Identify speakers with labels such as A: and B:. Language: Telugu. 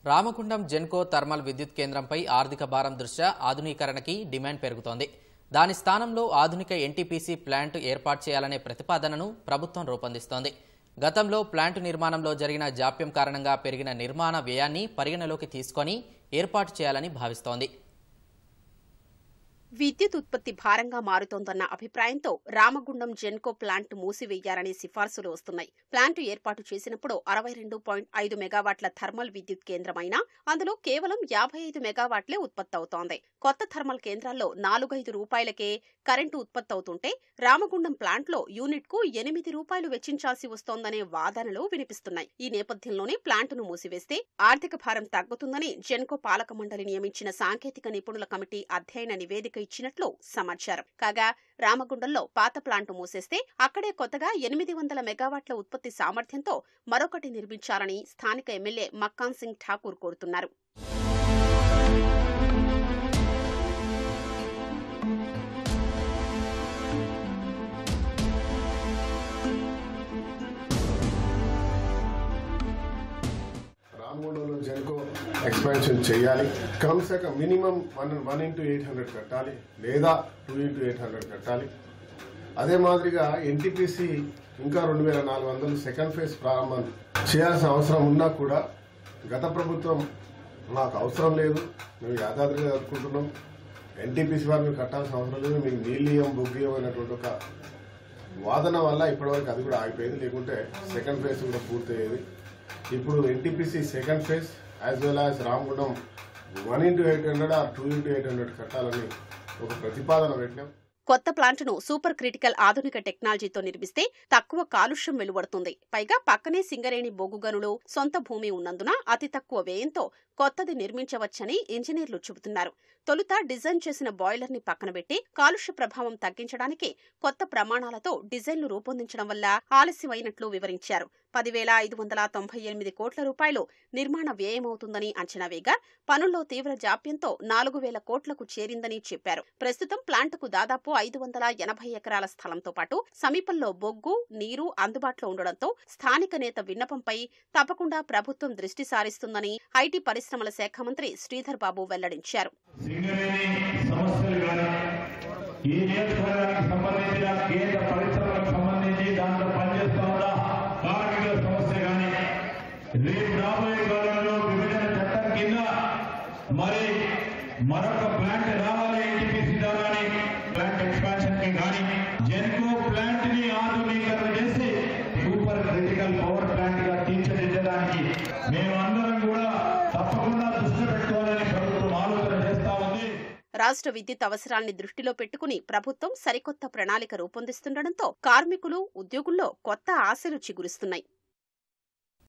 A: రామగుండం జెన్కో థర్మల్ విద్యుత్ కేంద్రంపై ఆర్థిక భారం దృష్ట్యా ఆధునీకరణకి డిమాండ్ పెరుగుతోంది దాని స్థానంలో ఆధునిక ఎన్టీపీసీ ప్లాంట్ ఏర్పాటు చేయాలనే ప్రతిపాదనను ప్రభుత్వం రూపొందిస్తోంది గతంలో ప్లాంటు నిర్మాణంలో జరిగిన జాప్యం కారణంగా పెరిగిన నిర్మాణ వ్యయాన్ని పరిగణలోకి తీసుకొని ఏర్పాటు చేయాలని భావిస్తోంది
B: విద్యుత్ ఉత్పత్తి భారంగా మారుతోందన్న అభిప్రాయంతో రామగుండం జెన్కో ప్లాంట్ మూసివేయాలనే సిఫార్సులు వస్తున్నాయి ప్లాంట్ ఏర్పాటు చేసినప్పుడు అరవై రెండు పాయింట్ ఐదు మెగావాట్ల థర్మల్ విద్యుత్ కేంద్రమైనా అందులో కేవలం యాభై ఐదు మెగావాట్లే ఉత్పత్తి అవుతోంది కొత్త థర్మల్ కేంద్రాల్లో నాలుగైదు రూపాయలకే కరెంటు ఉత్పత్తి అవుతుంటే రామగుండం ప్లాంట్లో యూనిట్ కు ఎనిమిది రూపాయలు వెచ్చించాల్సి వస్తోందనే వాదనలు వినిపిస్తున్నాయి ఈ నేపథ్యంలోనే ప్లాంటును మూసివేస్తే ఆర్థిక భారం తగ్గుతుందని జెన్కో పాలక మండలి నియమించిన సాంకేతిక నిపుణుల కమిటీ అధ్యయన నివేదిక ఇచ్చినట్లు సమాచారం కాగా రామగుండంలో పాత ప్లాంటు మూసేస్తే అక్కడే కొత్తగా ఎనిమిది వందల మెగావాట్ల ఉత్పత్తి సామర్థ్యంతో మరొకటి నిర్మించాలని స్థానిక ఎమ్మెల్యే మక్కాన్ సింగ్ ఠాకూర్ కోరుతున్నారు
C: రామగుండంలో జెన్కో ఎక్స్పాన్షన్ చేయాలి కమ్సే కమ్ minimum one one into eight hundred కట్టాలి లేదా టూ ఇంటూ ఎయిట్ హండ్రెడ్ కట్టాలి అదే మాదిరిగా ఎన్టీపీసీ ఇంకా రెండు వేల నాలుగు వందలు సెకండ్ ఫేజ్ ప్రారంభం చేయాల్సిన అవసరం ఉన్నా కూడా గత ప్రభుత్వం మాకు అవసరం లేదు మేము యాదాద్రిగా జరుపుకుంటున్నాం ఎన్టీపీసీ వారు మీరు కట్టాల్సిన అవసరం లేదు మీకు నీళ్ళియం బొగ్గియం అనేటువంటి ఒక వాదన వల్ల ఇప్పటివరకు అది కూడా ఆగిపోయింది లేకుంటే సెకండ్ ఫేజ్ కూడా పూర్తయ్యేది ఇప్పుడు NTPC second phase as well as Ramagundam one into eight hundred or two into eight hundred కట్టాలని ఒక ప్రతిపాదన పెట్టినాం
B: కొత్త ప్లాంట్ను సూపర్ క్రిటికల్ ఆధునిక టెక్నాలజీతో నిర్మిస్తే తక్కువ కాలుష్యం వెలువడుతుంది పైగా పక్కనే సింగరేణి బొగ్గు గనులు సొంత భూమి ఉన్నందున అతి తక్కువ వ్యయంతో కొత్తది నిర్మించవచ్చని ఇంజనీర్లు చెబుతున్నారు తొలుత డిజైన్ చేసిన బాయిలర్ ని పక్కన పెట్టి కాలుష్య ప్రభావం తగ్గించడానికి కొత్త ప్రమాణాలతో డిజైన్లు రూపొందించడం వల్ల ఆలస్యమైనట్లు వివరించారు పదివేల ఐదు వందల తొంభై ఎనిమిది కోట్ల రూపాయలు నిర్మాణ వ్యయమవుతుందని అంచనా వేగా పనుల్లో తీవ్ర జాప్యంతో నాలుగు వేల కోట్లకు చేరిందని చెప్పారు ప్రస్తుతం ప్లాంటుకు దాదాపు ఐదు వందల ఎనభై ఎకరాల స్థలంతో పాటు సమీపంలో బొగ్గు నీరు అందుబాటులో ఉండడంతో స్థానిక నేత విన్నపంపై తప్పకుండా ప్రభుత్వం దృష్టి సారిస్తుందని ఐటీ పరిశ్రమల శాఖ మంత్రి శ్రీధర్ బాబు వెల్లడించారు
D: సింగరేణి సమస్యలు కానీ ఈ నియోజకవర్గానికి సంబంధించిన కేంద్ర పరిశ్రమలకు సంబంధించి దాంట్లో పనిచేస్తూ ఉన్న కార్మికుల సమస్య కానీ రేపు రాబోయే కాలంలో విభజన చట్టం కింద మరి మరొక ప్లాంట్ రావాలి ఎన్టీపీసీ ద్వారా ప్లాంట్ ఎక్స్పాన్షన్ కి కానీ జెన్కో ప్లాంట్ ని ఆధునీకరణ చేసి సూపర్ క్రిటికల్ పవర్ ప్లాంట్ గా తీర్చిదిద్దడానికి మేము అందరం కూడా తప్పకుండా దృష్టి పెట్టుకోవాలని ప్రభుత్వం ఆలోచన చేస్తా ఉంది
B: రాష్ట్ర విద్యుత్ అవసరాల్ని దృష్టిలో పెట్టుకుని ప్రభుత్వం సరికొత్త ప్రణాళిక రూపొందిస్తుండటంతో కార్మికులు ఉద్యోగుల్లో కొత్త ఆశలు చిగురిస్తున్నాయి